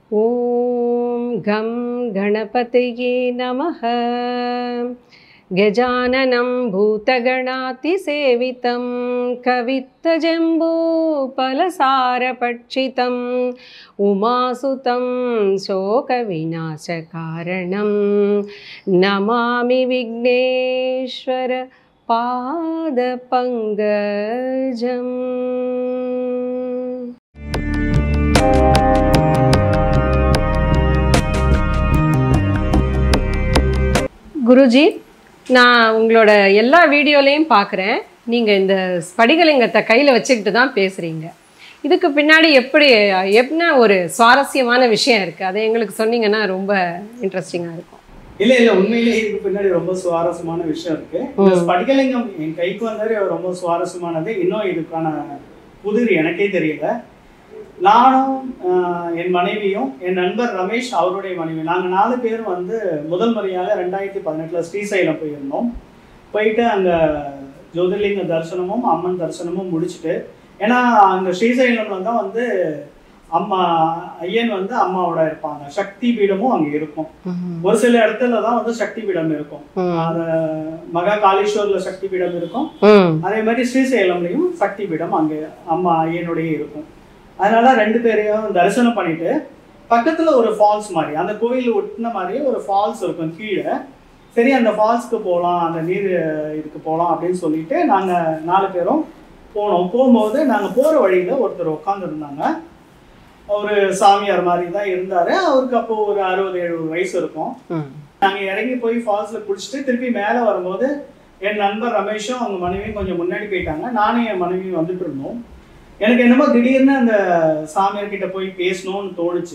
ॐ गं गणपतये नमः गजाननं भूतगणातिसेवितं कवित्तजम्बूफलसारपक्षितम् उमासुतं शोकविनाशकारणं नमामि विघ्नेश्वर पादपङ्कजम् குருஜி நான் உங்களோட எல்லா வீடியோலையும் பார்க்குறேன் நீங்கள் இந்த ஸ்படிகலிங்கத்தை கையில் வச்சுக்கிட்டு தான் பேசுகிறீங்க இதுக்கு பின்னாடி எப்படி என்ன ஒரு சுவாரஸ்யமான விஷயம் இருக்குது அதை எங்களுக்கு சொன்னீங்கன்னா ரொம்ப இன்ட்ரெஸ்டிங்காக இருக்கும் இல்ல இல்ல உண்மையிலேயே இதுக்கு பின்னாடி ரொம்ப சுவாரஸ்யமான விஷயம் இருக்கு இந்த ஸ்படிகலிங்கம் என் கைக்கு வந்தாரு ரொம்ப சுவாரஸ்யமானது இன்னும் இதுக்கான புதிர் எனக்கே தெரியல நானும் ஆஹ், என் மனைவியும் என் நண்பர் ரமேஷ் அவருடைய மனைவி நாங்க நாலு பேர் வந்து முதல் முறையாக ரெண்டாயிரத்தி பதினெட்டுல ஸ்ரீசைலம் போயிருந்தோம் போயிட்டு அங்க ஜோதிர்லிங்க தரிசனமும் அம்மன் தரிசனமும் முடிச்சுட்டு ஏன்னா அங்க ஸ்ரீசைலம்ல தான் வந்து அம்மா ஐயன் வந்து அம்மாவோட இருப்பாங்க சக்தி பீடமும் அங்க இருக்கும் ஒரு சில இடத்துல தான் வந்து சக்தி பீடம் இருக்கும் அந்த மகா காளீஸ்வர்ல சக்தி பீடம் இருக்கும் ம் அதே மாதிரி ஸ்ரீசைலம்லயும் சக்தி பீடம் அங்க அம்மா ஐயனுடைய இருக்கும் அதனால ரெண்டு பேரையும் தரிசனம் பண்ணிட்டு பக்கத்துல ஒரு ஃபால்ஸ் மாதிரி அந்த கோயில் ஒட்டின மாதிரியே ஒரு ஃபால்ஸ் இருக்கும் கீழே சரி அந்த ஃபால்ஸ்க்கு போகலாம் அந்த நீர் இதுக்கு போகலாம் அப்படின்னு சொல்லிட்டு நாங்க நாலு பேரும் போனோம் போகும்போது நாங்க போற வழியில ஒருத்தர் உட்காந்துருந்தாங்க ஒரு சாமியார் மாதிரி தான் இருந்தாரு அவருக்கு அப்போ ஒரு அறுபது எழுபது வயசு இருக்கும் ம் நாங்க இறங்கி போய் ஃபால்ஸ்ல குளிச்சுட்டு திருப்பி மேல வரும்போது என் நண்பர் ரமேஷும் அவங்க மனைவியும் கொஞ்சம் முன்னாடி போயிட்டாங்க நானும் என் மனைவியும் வந்துட்டு இருந்தோம் எனக்கு என்னமோ திடீர்னு அந்த சாமியார் கிட்ட போய் பேசணும்னு தோணுச்சு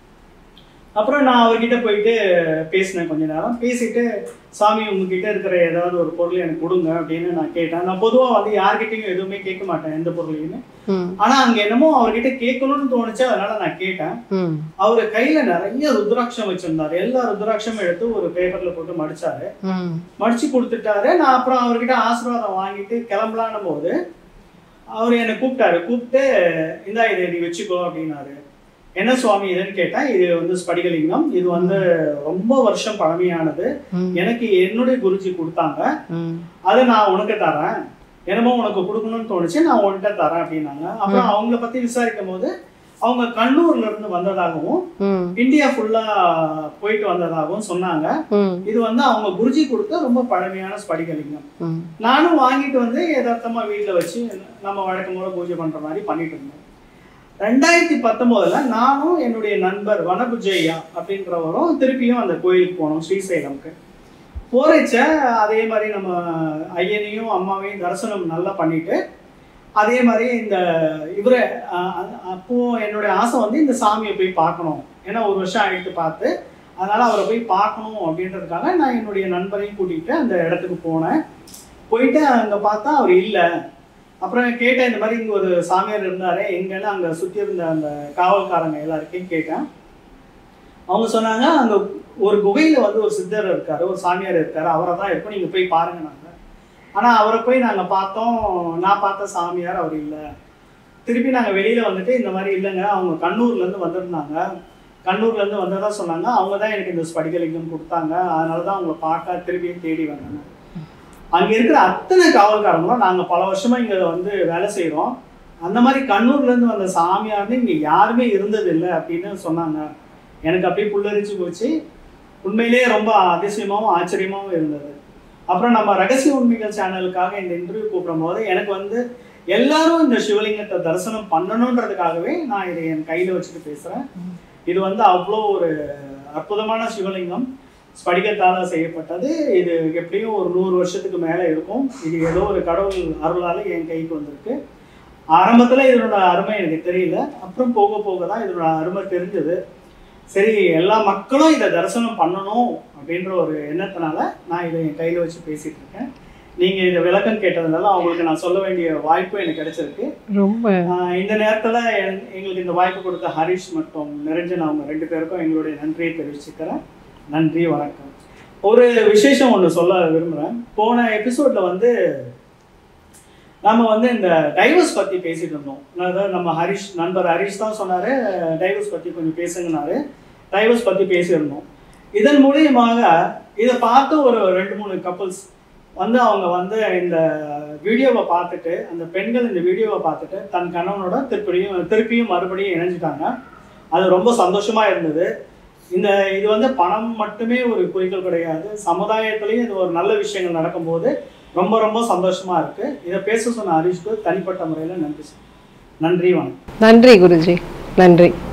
அப்புறம் நான் அவர்கிட்ட போயிட்டு பேசினேன் கொஞ்ச நேரம் பேசிட்டு சாமி உங்ககிட்ட இருக்கிற ஏதாவது ஒரு பொருள் எனக்கு கொடுங்க அப்படின்னு நான் கேட்டேன் நான் பொதுவா வந்து யார்கிட்டயும் எதுவுமே கேட்க மாட்டேன் எந்த பொருளையுமே ம் ஆனா அங்க என்னமோ அவர்கிட்ட கேட்கணும்னு தோணுச்சு அதனால நான் கேட்டேன் ம் அவரு கையில நிறைய ருத்ராட்சம் வச்சிருந்தாரு எல்லா ருத்ராட்சமும் எடுத்து ஒரு பேப்பர்ல போட்டு மடிச்சாரு ம் மடிச்சு கொடுத்துட்டாரு நான் அப்புறம் அவர்கிட்ட ஆசீர்வாதம் வாங்கிட்டு கிளம்பலான்னும் போது அவர் என்னை கூப்பிட்டாரு கூப்பிட்டு இந்தா இதை நீ வச்சுக்கோ அப்படின்னாரு என்ன சுவாமி இதுன்னு கேட்டேன் இது வந்து ஸ்படிகலிங்கம் இது வந்து ரொம்ப வருஷம் பழமையானது ம் எனக்கு என்னுடைய குருஜி கொடுத்தாங்க ம் அதை நான் உனக்கு தரேன் என்னமோ உனக்கு கொடுக்கணும்னு தோணுச்சு நான் உன்கிட்ட தரேன் அப்படின்னாங்க அப்புறம் அவங்கள பத்தி விசாரிக்கும் போது அவங்க கண்ணூர்ல இருந்து வந்ததாகவும் ம் இந்தியா ஃபுல்லா போயிட்டு வந்ததாகவும் சொன்னாங்க ம் இது வந்து அவங்க குருஜி கொடுத்த ரொம்ப பழமையான ஸ்படிகலிங்கம் ம் நானும் வாங்கிட்டு வந்து யதார்த்தமா வீட்ல வச்சு நம்ம வழக்கம் போல பூஜை பண்ற மாதிரி பண்ணிட்டு இருந்தோம் ரெண்டாயிரத்தி பத்தொன்பதுல நானும் என்னுடைய நண்பர் வனபுஜையா அப்படின்றவரும் திருப்பியும் அந்த கோயிலுக்கு போனோம் ஸ்ரீசைலம்க்கு போறச்ச அதே மாதிரி நம்ம ஐயனையும் அம்மாவையும் தரிசனம் நல்லா பண்ணிட்டு அதே மாதிரி இந்த இவரை அஹ், அ- அப்போ என்னுடைய ஆசை வந்து இந்த சாமியை போய் பார்க்கணும் ஏன்னா ஒரு வருஷம் ஆயிட்டு பார்த்து அதனால அவரை போய் பார்க்கணும் அப்படின்றதுக்காக நான் என்னுடைய நண்பரையும் கூட்டிகிட்டு அந்த இடத்துக்கு போனேன் போயிட்டு அங்கே பார்த்தா அவர் இல்லை அப்புறம் கேட்டேன் இந்த மாதிரி இங்கே ஒரு சாமியார் இருந்தாரு எங்கன்னு அங்கே சுற்றி இருந்த அந்த காவல்காரங்க எல்லாருக்கையும் கேட்டேன் அவங்க சொன்னாங்க அங்கே ஒரு குகையில் வந்து ஒரு சித்தர் இருக்காரு ஒரு சாமியார் இருக்காரு அவரை தான் இருக்கும் நீங்கள் போய் பாருங்க நாங்கள் ஆனால் அவரை போய் நாங்கள் பார்த்தோம் நான் பார்த்த சாமியார் அவர் இல்லை திருப்பி நாங்கள் வெளியில் வந்துட்டு இந்த மாதிரி இல்லைங்க அவங்க கண்ணூர்லேருந்து வந்திருந்தாங்க கண்ணூர்லேருந்து வந்ததா சொன்னாங்க அவங்க தான் எனக்கு இந்த ஸ்படிகலிங்கம் கொடுத்தாங்க அதனால தான் அவங்கள பார்க்க திருப்பியும் தேடி வந்தாங்க அங்கே இருக்கிற அத்தனை காவல்காரங்களும் நாங்கள் பல வருஷமாக இங்கே வந்து வேலை செய்கிறோம் அந்த மாதிரி கண்ணூர்லேருந்து வந்த சாமியார்னு இங்கே யாருமே இருந்தது இல்லை அப்படின்னு சொன்னாங்க எனக்கு அப்படியே புல்லரிச்சு போச்சு உண்மையிலேயே ரொம்ப அதிசயமாகவும் ஆச்சரியமாகவும் இருந்தது அப்புறம் நம்ம ரகசிய உண்மைகள் சேனலுக்காக இந்த இன்டர்வியூ கூப்பிடும் போது எனக்கு வந்து எல்லாரும் இந்த சிவலிங்கத்தை தரிசனம் பண்ணணுன்றதுக்காகவே நான் இதை என் கையில் வச்சுட்டு பேசுகிறேன் இது வந்து அவ்வளோ ஒரு அற்புதமான சிவலிங்கம் ஸ்படிகத்தால செய்யப்பட்டது இது எப்படியும் ஒரு நூறு வருஷத்துக்கு மேலே இருக்கும் இது ஏதோ ஒரு கடவுள் அருளால என் கைக்கு வந்திருக்கு ஆரம்பத்துல இதனோட அருமை எனக்கு தெரியல அப்புறம் போக போக தான் இதனோட அருமை தெரிஞ்சது சரி எல்லா மக்களும் இதை தரிசனம் பண்ணணும் அப்படின்ற ஒரு எண்ணத்தினால நான் இதை என் கையில வச்சு பேசிட்டு இருக்கேன் நீங்க இதை விளக்கம் கேட்டதுனால அவங்களுக்கு நான் சொல்ல வேண்டிய வாய்ப்பு எனக்கு கிடைச்சிருக்கு ரொம்ப ஆஹ் இந்த நேரத்துல எங்- எங்களுக்கு இந்த வாய்ப்பு கொடுத்த ஹரிஷ் மற்றும் நிரஞ்சன் அவங்க ரெண்டு பேருக்கும் எங்களுடைய நன்றியை தெரிவிச்சுக்கிறேன் நன்றி வணக்கம் ஒரு விசேஷம் ஒன்று சொல்ல விரும்புகிறேன் போன எபிசோட்ல வந்து நம்ம வந்து இந்த டைவர்ஸ் பற்றி பேசிட்டு இருந்தோம் அதாவது நம்ம ஹரிஷ் நண்பர் ஹரிஷ் தான் சொன்னார் டைவர்ஸ் பற்றி கொஞ்சம் பேசுங்கனாரு டைவர்ஸ் பற்றி பேசியிருந்தோம் இதன் மூலியமாக இதை பார்த்து ஒரு ரெண்டு மூணு கப்புள்ஸ் வந்து அவங்க வந்து இந்த வீடியோவை பார்த்துட்டு அந்த பெண்கள் இந்த வீடியோவை பார்த்துட்டு தன் கணவனோட திருப்பியும் திருப்பியும் மறுபடியும் இணைஞ்சிட்டாங்க அது ரொம்ப சந்தோஷமா இருந்தது இந்த இது வந்து பணம் மட்டுமே ஒரு குறிக்கோள் கிடையாது சமுதாயத்திலையும் இது ஒரு நல்ல விஷயங்கள் நடக்கும்போது ரொம்ப ரொம்ப சந்தோஷமா இருக்கு இதை பேச சொன்ன ஹரிஷ்க்கு தனிப்பட்ட முறையில் நன்றி நன்றி வணக்கம் நன்றி குருஜி நன்றி